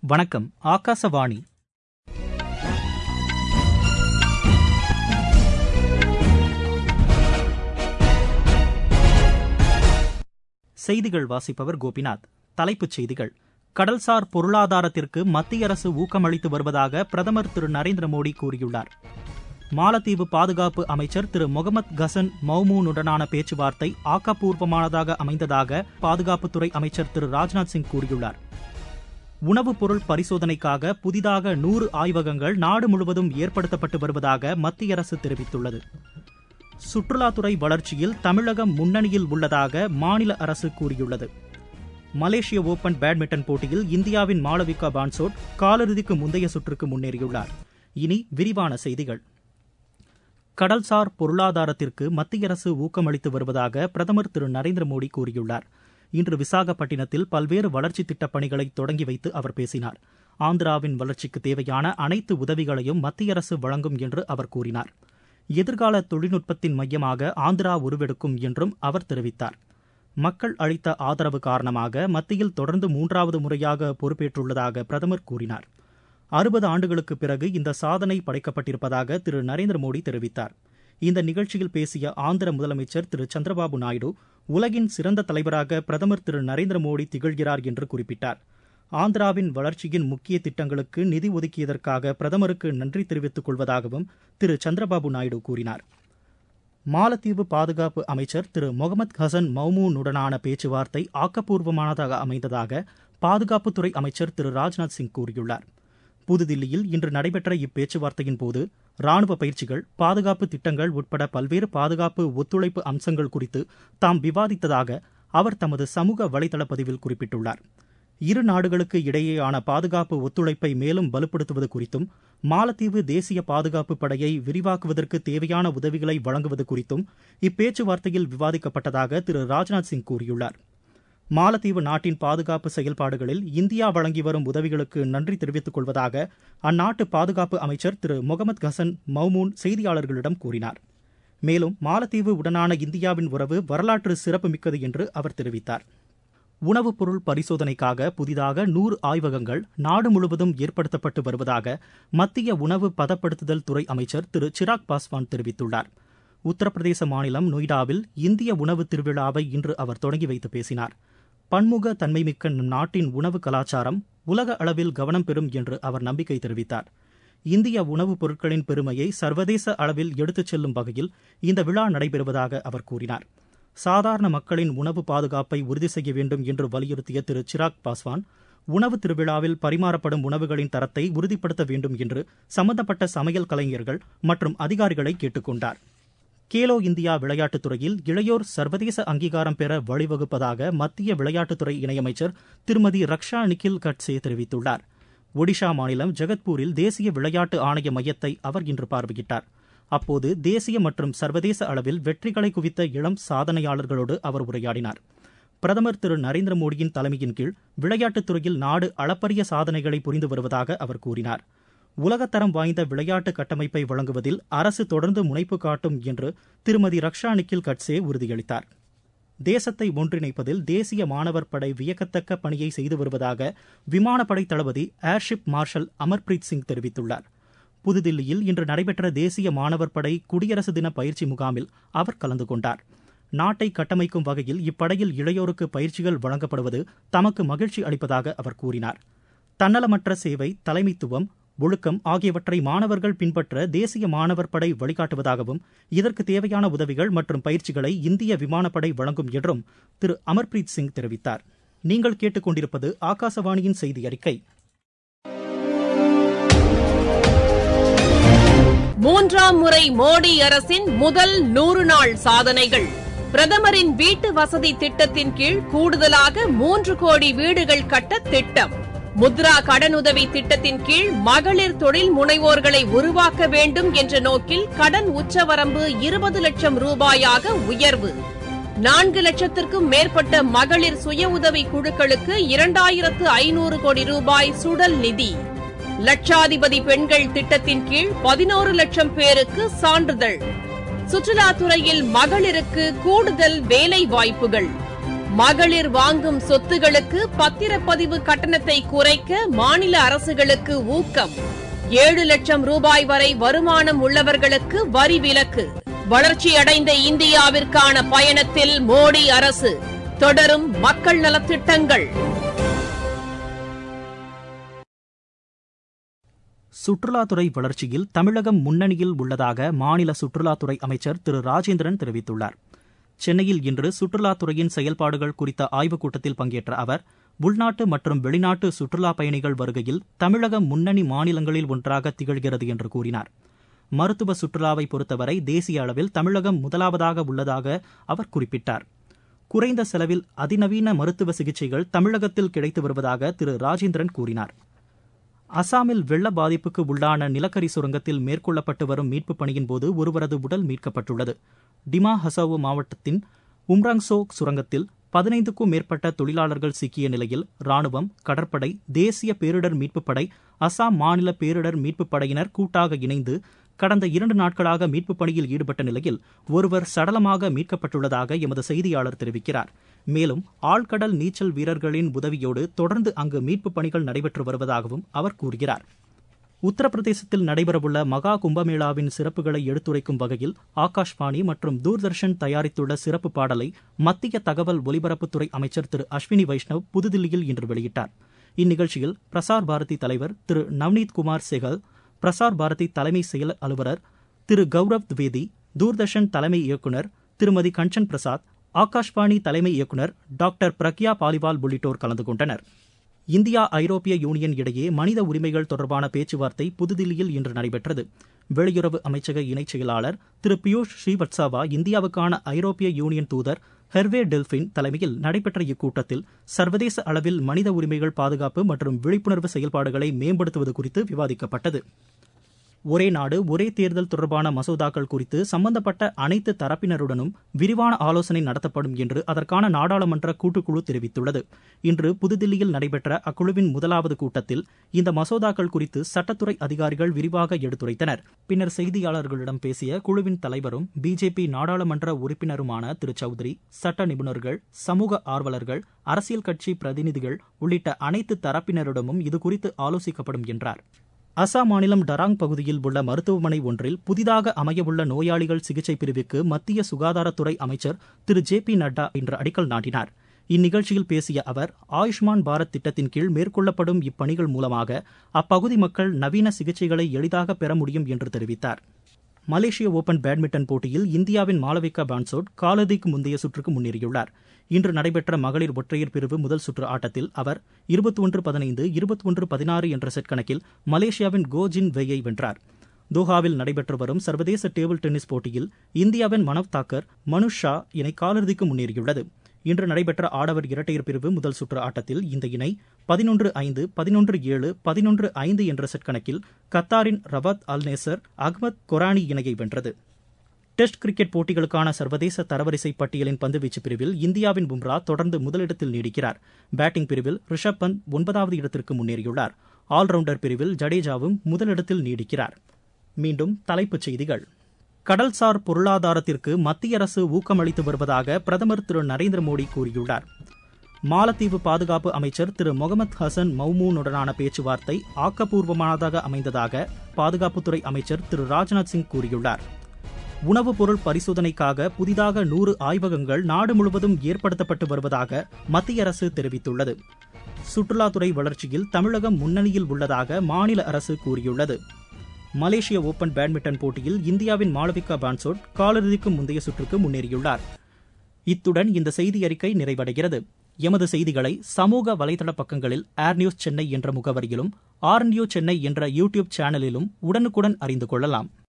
வணக்கம் ஆகாசவாணி செய்திகள் வாசிப்பவர் கோபிநாத் தலைப்புச் செய்திகள் கடல்சார் பொருளாதாரத்திற்கு மத்திய அரசு ஊக்கமளித்து வருவதாக பிரதமர் திரு நரேந்திர மோடி கூறியுள்ளார் மாலத்தீவு பாதுகாப்பு அமைச்சர் திரு முகமது கசன் மௌமூனுடனான பேச்சுவார்த்தை ஆக்கப்பூர்வமானதாக அமைந்ததாக பாதுகாப்புத்துறை அமைச்சர் திரு ராஜ்நாத் சிங் கூறியுள்ளார் உணவுப் பொருள் பரிசோதனைக்காக புதிதாக நூறு ஆய்வகங்கள் நாடு முழுவதும் ஏற்படுத்தப்பட்டு வருவதாக மத்திய அரசு தெரிவித்துள்ளது சுற்றுலாத்துறை வளர்ச்சியில் தமிழகம் முன்னணியில் உள்ளதாக மாநில அரசு கூறியுள்ளது மலேசிய ஓபன் பேட்மிண்டன் போட்டியில் இந்தியாவின் மாளவிகா பான்சோட் காலிறுதிக்கு முந்தைய சுற்றுக்கு முன்னேறியுள்ளார் இனி விரிவான செய்திகள் கடல்சார் பொருளாதாரத்திற்கு மத்திய அரசு ஊக்கமளித்து வருவதாக பிரதமர் திரு நரேந்திர மோடி கூறியுள்ளார் இன்று விசாகப்பட்டினத்தில் பல்வேறு வளர்ச்சித் திட்டப் பணிகளை தொடங்கி வைத்து அவர் பேசினார் ஆந்திராவின் வளர்ச்சிக்கு தேவையான அனைத்து உதவிகளையும் மத்திய அரசு வழங்கும் என்று அவர் கூறினார் எதிர்கால தொழில்நுட்பத்தின் மையமாக ஆந்திரா உருவெடுக்கும் என்றும் அவர் தெரிவித்தார் மக்கள் அளித்த ஆதரவு காரணமாக மத்தியில் தொடர்ந்து மூன்றாவது முறையாக பொறுப்பேற்றுள்ளதாக பிரதமர் கூறினார் அறுபது ஆண்டுகளுக்கு பிறகு இந்த சாதனை படைக்கப்பட்டிருப்பதாக திரு நரேந்திர மோடி தெரிவித்தார் இந்த நிகழ்ச்சியில் பேசிய ஆந்திர முதலமைச்சர் திரு சந்திரபாபு நாயுடு உலகின் சிறந்த தலைவராக பிரதமர் திரு நரேந்திர மோடி திகழ்கிறார் என்று குறிப்பிட்டார் ஆந்திராவின் வளர்ச்சியின் முக்கிய திட்டங்களுக்கு நிதி ஒதுக்கியதற்காக பிரதமருக்கு நன்றி தெரிவித்துக் கொள்வதாகவும் திரு சந்திரபாபு நாயுடு கூறினார் மாலத்தீவு பாதுகாப்பு அமைச்சர் திரு முகமது ஹசன் மௌமூனுடனான பேச்சுவார்த்தை ஆக்கப்பூர்வமானதாக அமைந்ததாக பாதுகாப்புத்துறை அமைச்சர் திரு ராஜ்நாத் சிங் கூறியுள்ளார் புதுதில்லியில் இன்று நடைபெற்ற இப்பேச்சுவார்த்தையின் போது ராணுவ பயிற்சிகள் பாதுகாப்பு திட்டங்கள் உட்பட பல்வேறு பாதுகாப்பு ஒத்துழைப்பு அம்சங்கள் குறித்து தாம் விவாதித்ததாக அவர் தமது சமூக வலைதள பதிவில் குறிப்பிட்டுள்ளார் இரு நாடுகளுக்கு இடையேயான பாதுகாப்பு ஒத்துழைப்பை மேலும் வலுப்படுத்துவது குறித்தும் மாலத்தீவு தேசிய பாதுகாப்பு படையை விரிவாக்குவதற்கு தேவையான உதவிகளை வழங்குவது குறித்தும் இப்பேச்சுவார்த்தையில் விவாதிக்கப்பட்டதாக திரு ராஜ்நாத் சிங் கூறியுள்ளார் மாலத்தீவு நாட்டின் பாதுகாப்பு செயல்பாடுகளில் இந்தியா வழங்கி வரும் உதவிகளுக்கு நன்றி தெரிவித்துக் கொள்வதாக அந்நாட்டு பாதுகாப்பு அமைச்சர் திரு முகமது ஹசன் மௌமூன் செய்தியாளர்களிடம் கூறினார் மேலும் மாலத்தீவு உடனான இந்தியாவின் உறவு வரலாற்று சிறப்புமிக்கது என்று அவர் தெரிவித்தார் உணவுப் பொருள் பரிசோதனைக்காக புதிதாக நூறு ஆய்வகங்கள் நாடு முழுவதும் ஏற்படுத்தப்பட்டு வருவதாக மத்திய உணவு பதப்படுத்துதல் துறை அமைச்சர் திரு சிராக் பாஸ்வான் தெரிவித்துள்ளார் உத்தரப்பிரதேச மாநிலம் நொய்டாவில் இந்திய உணவு திருவிழாவை இன்று அவர் தொடங்கி வைத்து பேசினார் பன்முக தன்மைமிக்க நாட்டின் உணவு கலாச்சாரம் உலக அளவில் கவனம் பெறும் என்று அவர் நம்பிக்கை தெரிவித்தார் இந்திய உணவுப் பொருட்களின் பெருமையை சர்வதேச அளவில் எடுத்துச் செல்லும் வகையில் இந்த விழா நடைபெறுவதாக அவர் கூறினார் சாதாரண மக்களின் உணவு பாதுகாப்பை உறுதி செய்ய வேண்டும் என்று வலியுறுத்திய திரு சிராக் பாஸ்வான் உணவு திருவிழாவில் பரிமாறப்படும் உணவுகளின் தரத்தை உறுதிப்படுத்த வேண்டும் என்று சம்பந்தப்பட்ட சமையல் கலைஞர்கள் மற்றும் அதிகாரிகளை கேட்டுக் கொண்டார் கேலோ இந்தியா விளையாட்டுத் துறையில் இளையோர் சர்வதேச அங்கீகாரம் பெற வழிவகுப்பதாக மத்திய விளையாட்டுத்துறை இணையமைச்சர் திருமதி ரக்ஷா நிக்கில் கட்சே தெரிவித்துள்ளார் ஒடிஷா மாநிலம் ஜெகத்பூரில் தேசிய விளையாட்டு ஆணைய மையத்தை அவர் இன்று பார்வையிட்டார் அப்போது தேசிய மற்றும் சர்வதேச அளவில் வெற்றிகளை குவித்த இளம் சாதனையாளர்களோடு அவர் உரையாடினார் பிரதமர் திரு நரேந்திர மோடியின் தலைமையின் கீழ் விளையாட்டுத் துறையில் நாடு அளப்பரிய சாதனைகளை புரிந்து வருவதாக அவர் கூறினார் உலகத்தரம் வாய்ந்த விளையாட்டு கட்டமைப்பை வழங்குவதில் அரசு தொடர்ந்து முனைப்பு காட்டும் என்று திருமதி ரக்ஷா நிக்கில் கட்சே உறுதியளித்தார் தேசத்தை ஒன்றிணைப்பதில் தேசிய மாணவர் படை வியக்கத்தக்க பணியை செய்து வருவதாக விமானப்படை தளபதி ஏர்ஷிப் மார்ஷல் அமர்பிரீத் சிங் தெரிவித்துள்ளார் புதுதில்லியில் இன்று நடைபெற்ற தேசிய மாணவர் படை குடியரசு தின பயிற்சி முகாமில் அவர் கலந்து கொண்டார் நாட்டை கட்டமைக்கும் வகையில் இப்படையில் இளையோருக்கு பயிற்சிகள் வழங்கப்படுவது தமக்கு மகிழ்ச்சி அளிப்பதாக அவர் கூறினார் தன்னலமற்ற சேவை தலைமைத்துவம் ஒழுக்கம் ஆகியவற்றை மாணவர்கள் பின்பற்ற தேசிய மாணவர் படை வழிகாட்டுவதாகவும் இதற்கு தேவையான உதவிகள் மற்றும் பயிற்சிகளை இந்திய விமானப்படை வழங்கும் என்றும் திரு அமர்பிரீத் சிங் தெரிவித்தார் நீங்கள் கேட்டுக்கொண்டிருப்பது ஆகாசவாணியின் செய்தி அறிக்கை மூன்றாம் முறை மோடி அரசின் முதல் நூறு நாள் சாதனைகள் பிரதமரின் வீட்டு வசதி திட்டத்தின் கீழ் கூடுதலாக மூன்று கோடி வீடுகள் கட்ட திட்டம் முத்ரா கடனுதவி திட்டத்தின் கீழ் மகளிர் தொழில் முனைவோர்களை உருவாக்க வேண்டும் என்ற நோக்கில் கடன் உச்சவரம்பு இருபது லட்சம் ரூபாயாக உயர்வு நான்கு லட்சத்திற்கும் மேற்பட்ட மகளிர் சுய உதவி குழுக்களுக்கு இரண்டாயிரத்து ஐநூறு கோடி ரூபாய் சுடல் நிதி லட்சாதிபதி பெண்கள் திட்டத்தின் கீழ் பதினோரு லட்சம் பேருக்கு சான்றிதழ் சுற்றுலாத்துறையில் மகளிருக்கு கூடுதல் வேலை வாய்ப்புகள் மகளிர் வாங்கும் சொத்துகளுக்கு பத்திரப்பதிவு கட்டணத்தை குறைக்க மாநில அரசுகளுக்கு ஊக்கம் ஏழு லட்சம் ரூபாய் வரை வருமானம் உள்ளவர்களுக்கு வரி விலக்கு வளர்ச்சியடைந்த இந்தியாவிற்கான பயணத்தில் மோடி அரசு தொடரும் மக்கள் நலத்திட்டங்கள் சுற்றுலாத்துறை வளர்ச்சியில் தமிழகம் முன்னணியில் உள்ளதாக மாநில சுற்றுலாத்துறை அமைச்சர் திரு ராஜேந்திரன் தெரிவித்துள்ளார் சென்னையில் இன்று சுற்றுலாத்துறையின் செயல்பாடுகள் குறித்த ஆய்வுக் கூட்டத்தில் பங்கேற்ற அவர் உள்நாட்டு மற்றும் வெளிநாட்டு சுற்றுலா பயணிகள் வருகையில் தமிழகம் முன்னணி மாநிலங்களில் ஒன்றாக திகழ்கிறது என்று கூறினார் மருத்துவ சுற்றுலாவை பொறுத்தவரை தேசிய அளவில் தமிழகம் முதலாவதாக உள்ளதாக அவர் குறிப்பிட்டார் குறைந்த செலவில் அதிநவீன மருத்துவ சிகிச்சைகள் தமிழகத்தில் கிடைத்து வருவதாக திரு ராஜேந்திரன் கூறினார் அசாமில் வெள்ள பாதிப்புக்கு உள்ளான நிலக்கரி சுரங்கத்தில் மேற்கொள்ளப்பட்டு வரும் மீட்புப் பணியின் போது ஒருவரது உடல் மீட்கப்பட்டுள்ளது டிமா ஹசாவோ மாவட்டத்தின் உம்ராங்சோ சுரங்கத்தில் பதினைந்துக்கும் மேற்பட்ட தொழிலாளர்கள் சிக்கிய நிலையில் ராணுவம் கடற்படை தேசிய பேரிடர் மீட்புப் படை அசாம் மாநில பேரிடர் மீட்புப் படையினர் கூட்டாக இணைந்து கடந்த இரண்டு நாட்களாக மீட்புப் பணியில் ஈடுபட்ட நிலையில் ஒருவர் சடலமாக மீட்கப்பட்டுள்ளதாக எமது செய்தியாளர் தெரிவிக்கிறார் மேலும் ஆழ்கடல் நீச்சல் வீரர்களின் உதவியோடு தொடர்ந்து அங்கு மீட்புப் பணிகள் நடைபெற்று வருவதாகவும் அவர் கூறுகிறார் உத்தரப்பிரதேசத்தில் நடைபெறவுள்ள மகா கும்பமேளாவின் சிறப்புகளை எடுத்துரைக்கும் வகையில் ஆகாஷ்வாணி மற்றும் தூர்தர்ஷன் தயாரித்துள்ள சிறப்பு பாடலை மத்திய தகவல் ஒலிபரப்புத்துறை அமைச்சர் திரு அஸ்வினி வைஷ்ணவ் புதுதில்லியில் இன்று வெளியிட்டார் இந்நிகழ்ச்சியில் பிரசார் பாரதி தலைவர் திரு நவ்னீத் குமார் செகல் பிரசார் பாரதி தலைமை செயல் அலுவலர் திரு கௌரவ் திவேதி தூர்தர்ஷன் தலைமை இயக்குநர் திருமதி கஞ்சன் பிரசாத் ஆகாஷ்வாணி தலைமை இயக்குநர் டாக்டர் பிரக்யா பாலிவால் உள்ளிட்டோர் கலந்து கொண்டனர் இந்தியா ஐரோப்பிய யூனியன் இடையே மனித உரிமைகள் தொடர்பான பேச்சுவார்த்தை புதுதில்லியில் இன்று நடைபெற்றது வெளியுறவு அமைச்சக இணைச் செயலாளர் திரு பியூஷ் ஸ்ரீவத்சாவா இந்தியாவுக்கான ஐரோப்பிய யூனியன் தூதர் ஹெர்வே டெல்பின் தலைமையில் நடைபெற்ற இக்கூட்டத்தில் சர்வதேச அளவில் மனித உரிமைகள் பாதுகாப்பு மற்றும் விழிப்புணர்வு செயல்பாடுகளை மேம்படுத்துவது குறித்து விவாதிக்கப்பட்டது ஒரே நாடு ஒரே தேர்தல் தொடர்பான மசோதாக்கள் குறித்து சம்பந்தப்பட்ட அனைத்து தரப்பினருடனும் விரிவான ஆலோசனை நடத்தப்படும் என்று அதற்கான நாடாளுமன்ற கூட்டுக்குழு தெரிவித்துள்ளது இன்று புதுதில்லியில் நடைபெற்ற அக்குழுவின் முதலாவது கூட்டத்தில் இந்த மசோதாக்கள் குறித்து சட்டத்துறை அதிகாரிகள் விரிவாக எடுத்துரைத்தனர் பின்னர் செய்தியாளர்களிடம் பேசிய குழுவின் தலைவரும் பிஜேபி நாடாளுமன்ற உறுப்பினருமான திரு சௌத்ரி சட்ட நிபுணர்கள் சமூக ஆர்வலர்கள் அரசியல் கட்சி பிரதிநிதிகள் உள்ளிட்ட அனைத்து தரப்பினரிடமும் இதுகுறித்து ஆலோசிக்கப்படும் என்றார் அசாம் மாநிலம் டராங் பகுதியில் உள்ள மருத்துவமனை ஒன்றில் புதிதாக அமையவுள்ள நோயாளிகள் சிகிச்சை பிரிவுக்கு மத்திய சுகாதாரத்துறை அமைச்சர் திரு ஜே பி நட்டா இன்று அடிக்கல் நாட்டினார் இந்நிகழ்ச்சியில் பேசிய அவர் ஆயுஷ்மான் பாரத் திட்டத்தின் கீழ் மேற்கொள்ளப்படும் இப்பணிகள் மூலமாக அப்பகுதி மக்கள் நவீன சிகிச்சைகளை எளிதாக பெற முடியும் என்று தெரிவித்தார் மலேசிய ஓபன் பேட்மிண்டன் போட்டியில் இந்தியாவின் மாளவிகா பான்சோட் காலிறுதிக்கு முந்தைய சுற்றுக்கு முன்னேறியுள்ளார் இன்று நடைபெற்ற மகளிர் ஒற்றையர் பிரிவு முதல் சுற்று ஆட்டத்தில் அவர் இருபத்தி ஒன்று பதினைந்து இருபத்தி ஒன்று பதினாறு என்ற செட் கணக்கில் மலேசியாவின் கோ ஜின் வெயை வென்றார் தோஹாவில் நடைபெற்று வரும் சர்வதேச டேபிள் டென்னிஸ் போட்டியில் இந்தியாவின் மனவ் தாக்கர் மனுஷ் ஷா இணை காலிறுதிக்கு முன்னேறியுள்ளது இன்று நடைபெற்ற ஆடவர் இரட்டையர் பிரிவு முதல் சுற்று ஆட்டத்தில் இந்த இணை பதினொன்று ஐந்து பதினொன்று ஏழு பதினொன்று ஐந்து என்ற செட் கணக்கில் கத்தாரின் ரவாத் அல் நேசர் அகமத் கொரானி இணையை வென்றது டெஸ்ட் கிரிக்கெட் போட்டிகளுக்கான சர்வதேச தரவரிசை பட்டியலின் பந்துவீச்சு பிரிவில் இந்தியாவின் பும்ரா தொடர்ந்து முதலிடத்தில் நீடிக்கிறார் பேட்டிங் பிரிவில் ரிஷப் பந்த் ஒன்பதாவது இடத்திற்கு முன்னேறியுள்ளார் ஆல்ரவுண்டர் பிரிவில் ஜடேஜாவும் முதலிடத்தில் நீடிக்கிறார் மீண்டும் தலைப்புச் செய்திகள் கடல்சார் பொருளாதாரத்திற்கு மத்திய அரசு ஊக்கமளித்து வருவதாக பிரதமர் திரு நரேந்திர மோடி கூறியுள்ளார் மாலத்தீவு பாதுகாப்பு அமைச்சர் திரு முகமது ஹசன் மௌமூனுடனான பேச்சுவார்த்தை ஆக்கப்பூர்வமானதாக அமைந்ததாக பாதுகாப்புத்துறை அமைச்சர் திரு ராஜ்நாத் சிங் கூறியுள்ளார் உணவுப் பொருள் பரிசோதனைக்காக புதிதாக நூறு ஆய்வகங்கள் நாடு முழுவதும் ஏற்படுத்தப்பட்டு வருவதாக மத்திய அரசு தெரிவித்துள்ளது சுற்றுலாத்துறை வளர்ச்சியில் தமிழகம் முன்னணியில் உள்ளதாக மாநில அரசு கூறியுள்ளது மலேசிய ஓபன் பேட்மிண்டன் போட்டியில் இந்தியாவின் மாளவிகா பான்சோட் காலிறுதிக்கு முந்தைய சுற்றுக்கு முன்னேறியுள்ளார் இத்துடன் இந்த செய்தி அறிக்கை நிறைவடைகிறது எமது செய்திகளை சமூக வலைதள பக்கங்களில் ஏர் நியூஸ் சென்னை என்ற முகவரியிலும் ஆர் நியூஸ் சென்னை என்ற யூடியூப் சேனலிலும் உடனுக்குடன் அறிந்து கொள்ளலாம்